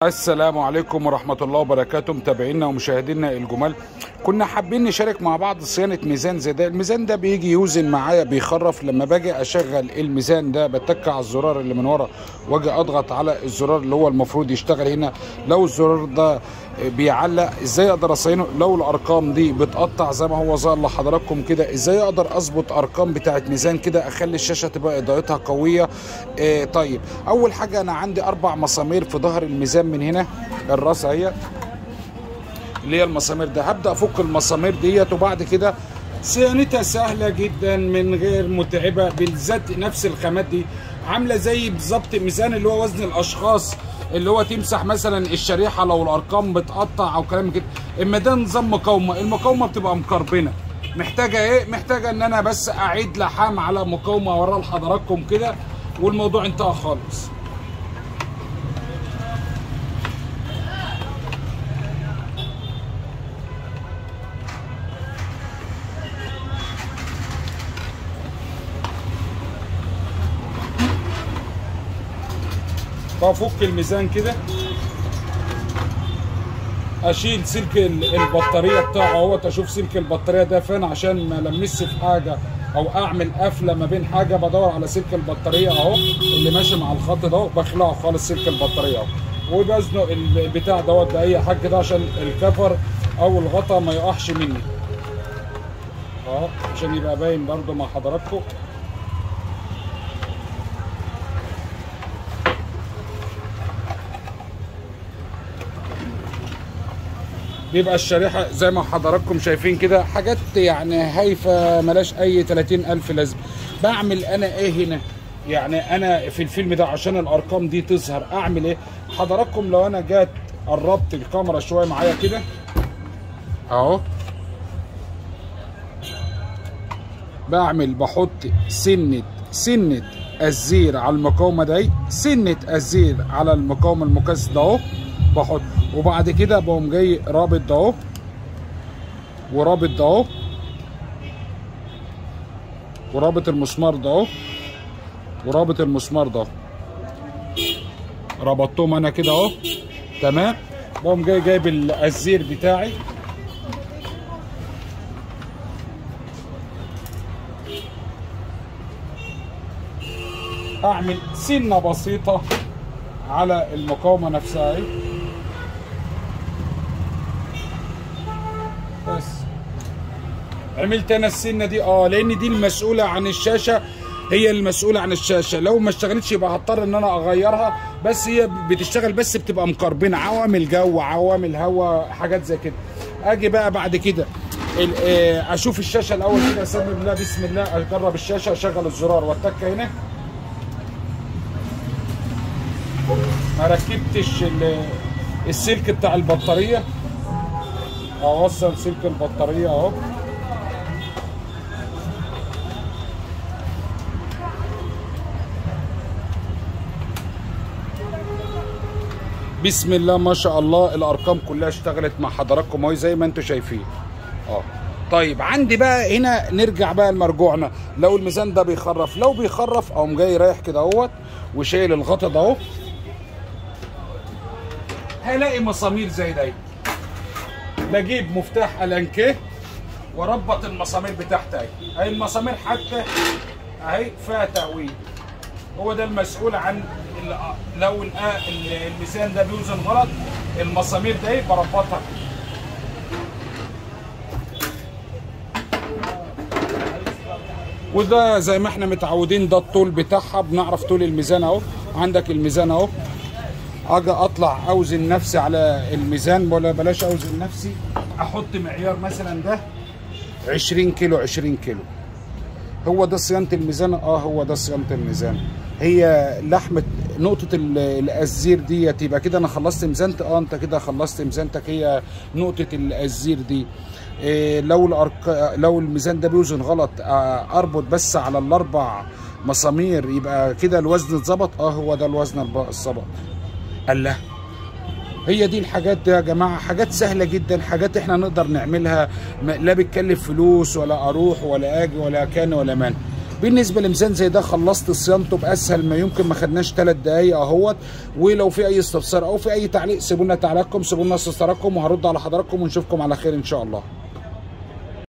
السلام عليكم ورحمة الله وبركاته متابعينا ومشاهدينا الجمال كنا حابين نشارك مع بعض صيانة ميزان زي ده الميزان ده بيجي يوزن معايا بيخرف لما باجي اشغل الميزان ده بتك على الزرار اللي من ورا واجي اضغط على الزرار اللي هو المفروض يشتغل هنا لو الزرار ده بيعلق ازاي اقدر اصينه لو الارقام دي بتقطع زي ما هو ظهر لحضراتكم كده ازاي اقدر اظبط ارقام بتاعت ميزان كده اخلي الشاشه تبقى اضاءتها قويه آه طيب اول حاجه انا عندي اربع مسامير في ظهر الميزان من هنا الراس اهي اللي هي المسامير ده هبدا افك المسامير ديت وبعد كده صيانتها سهله جدا من غير متعبه بالذات نفس الخامات دي عامله زي بالظبط ميزان اللي هو وزن الاشخاص اللي هو تمسح مثلا الشريحه لو الارقام بتقطع او كلام كده اما ده نظام مقاومه المقاومه بتبقى مكربنه محتاجه ايه محتاجه ان انا بس اعيد لحام على مقاومه ورا لحضراتكم كده والموضوع انتهى خالص بفك الميزان كده اشيل سلك البطاريه بتاعه اهوت اشوف سلك البطاريه ده فين عشان ما لمس في حاجه او اعمل قفله ما بين حاجه بدور على سلك البطاريه اهو اللي ماشي مع الخط ده بخلعه خالص سلك البطاريه اهو وبزنق البتاع دوت باي حاجه كده عشان الكفر او الغطا ما يقعش مني اهو عشان يبقى باين برده مع حضراتكم بيبقى الشريحه زي ما حضراتكم شايفين كده حاجات يعني هايفه ملاش اي 30 الف لازمه بعمل انا ايه هنا يعني انا في الفيلم ده عشان الارقام دي تظهر اعمل ايه حضراتكم لو انا جات قربت الكاميرا شويه معايا كده اهو بعمل بحط سنه سنه الزير على المقاومه دي سنه الزير على المقاومه المكثف ده اهو بحط وبعد كده بقوم جاي رابط ده اهو ورابط ده اهو ورابط المسمار ده اهو ورابط المسمار ده ربطتهم انا كده اهو تمام بقوم جاي جايب الزير بتاعي اعمل سنه بسيطه على المقاومه نفسها اهي بس عملت انا السنه دي اه لان دي المسؤوله عن الشاشه هي المسؤوله عن الشاشه لو ما اشتغلتش يبقى هضطر ان انا اغيرها بس هي بتشتغل بس بتبقى مكربنه عوامل جو عوامل هواء حاجات زي كده اجي بقى بعد كده اشوف الشاشه الاول كده اسمي الله بسم الله اجرب الشاشه اشغل الزرار واتك هنا ما ركبتش السلك بتاع البطاريه اوصل سلك البطاريه اهو بسم الله ما شاء الله الارقام كلها اشتغلت مع حضراتكم اهو زي ما انتم شايفين اه طيب عندي بقى هنا نرجع بقى لمرجوعنا لو الميزان ده بيخرف لو بيخرف اقوم جاي رايح كده اهوت وشايل الغطا ده اهو هلاقي مسامير زي دي بجيب مفتاح الانكيه واربط المسامير بتاعتي اهي اهي المسامير حتى اهي فيها تهويل هو ده المسؤول عن لو الميزان ده بيوزن غلط المسامير دي بربطها وده زي ما احنا متعودين ده الطول بتاعها بنعرف طول الميزان اهو عندك الميزان اهو اجي اطلع اوزن نفسي على الميزان ولا بلاش اوزن نفسي احط معيار مثلا ده 20 كيلو 20 كيلو هو ده صيانه الميزان اه هو ده صيانه الميزان هي لحمه نقطه الازير ديت يبقى كده انا خلصت ميزانتي اه انت كده خلصت ميزانتك هي نقطه الازير دي إيه لو الأرك... لو الميزان ده بيوزن غلط آه اربط بس على الاربع مسامير يبقى كده الوزن اتظبط اه هو ده الوزن الظبط الله هي دي الحاجات دي يا جماعه حاجات سهله جدا حاجات احنا نقدر نعملها لا بتكلف فلوس ولا اروح ولا اجي ولا كان ولا من بالنسبه لميزان زي ده خلصت صيانته باسهل ما يمكن ما خدناش ثلاث دقائق اهوت ولو في اي استفسار او في اي تعليق سيبوا لنا تعليقكم سيبوا لنا استفساراتكم وهرد على حضراتكم ونشوفكم على خير ان شاء الله